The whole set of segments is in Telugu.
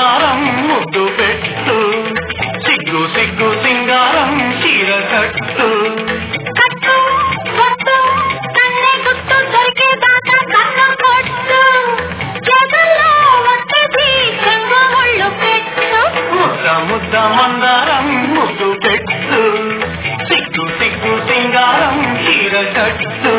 మందారం ముద్దు పెట్టు సిగ్గు సిగ్గు సింగారం చీర కట్టు కట్టు కొట్టు కన్నే గుట్టు దొరికేదాకా కన్ను కొట్టు చేతుల్లో ఒట్టేసి చెంగు ముళ్ళు పెట్టు ముద్ద ముద్ద మందారం ముద్దు పెట్టు సిగ్గు సిగ్గు సింగారం చీర కట్టు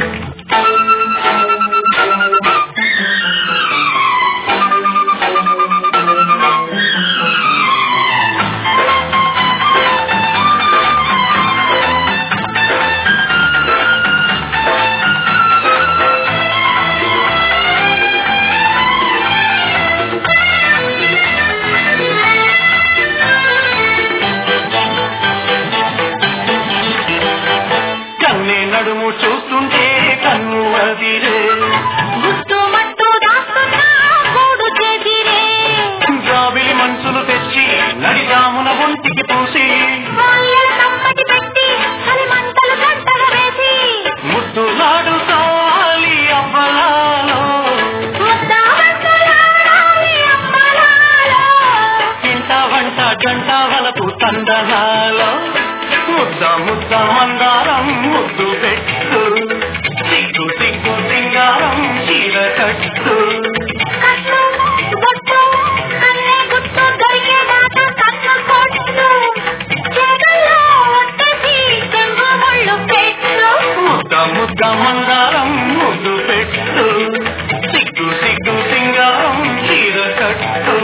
కన్నే నడుము చూస్తుంటే కన్ను అదిరే గుట్టు మట్టు దాస్తున్నా గూడు చేసిరే జాబిలి మనసులు తెచ్చి నడిజామున ఒంటికి పూసి వాళ్ళ కమ్మటి పెట్టి చలి మంటలు గంటలు వేసి ముద్దులాడుతాలి అవ్వలాలో ముద్ద వంటలాడాలి అమ్మలాలో ఇంట వంట గంట వలపు తందనాలో ముద్ద ముద్ద మందారం ముద్దు పెట్టు సిగ్గు సిగ్గు సింగారం చీర కట్టు కట్టు బొట్టు కన్నే గుట్టు దొరికేదాకా కన్ను కొట్టు చేతుల్లో ఒట్టేసి చెంగు ముళ్ళు పెట్టు ముద్ద ముద్ద మందారం ముద్దు పెట్టు సిగ్గు సిగ్గు సింగారం చీర కట్టు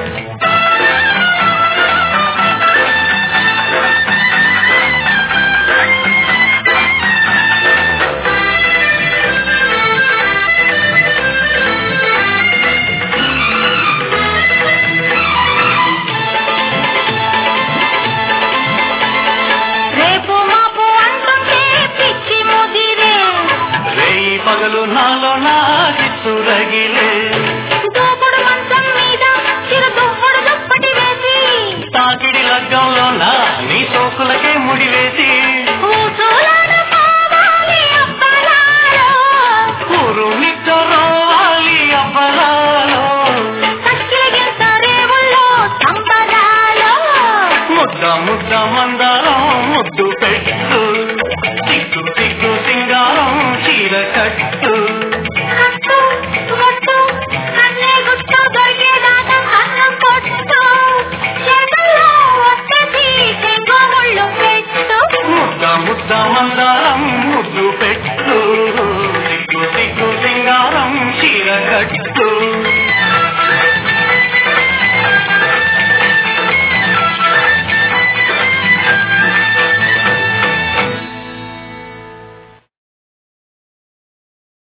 రేపు మాపు అంటుంటే పిచ్చి ముదిరే రేయి పగలు నాలో నా చిత్తు రగిలే దూకుడు మంచం మీద చిరు దువ్వుడు దుప్పటి వేసి తాకిడి లగ్గంలో నా నీ సోకులకే ముడివేసి ఊసులను పోవాలి అప్పలాలో ఊరు నిట్టరోవాలి అవ్వలాలో సక్కిలిగింత రేవుల్లో సంబరాలో ముద్ద ముద్ద మందారం ముద్దు పెట్టు సిగ్గు సిగ్గు సింగారం చీర కట్టు కట్టు కొట్టు కన్నే గుట్టు దొరికేదాకా కన్ను కొట్టు చేతుల్లో వచ్చేసి చెంగు ముళ్ళు పెట్టు ముద్ద ముద్ద మందారం ముద్దు పెట్టు సిగ్గు సిగ్గు సింగారం చీర కట్టు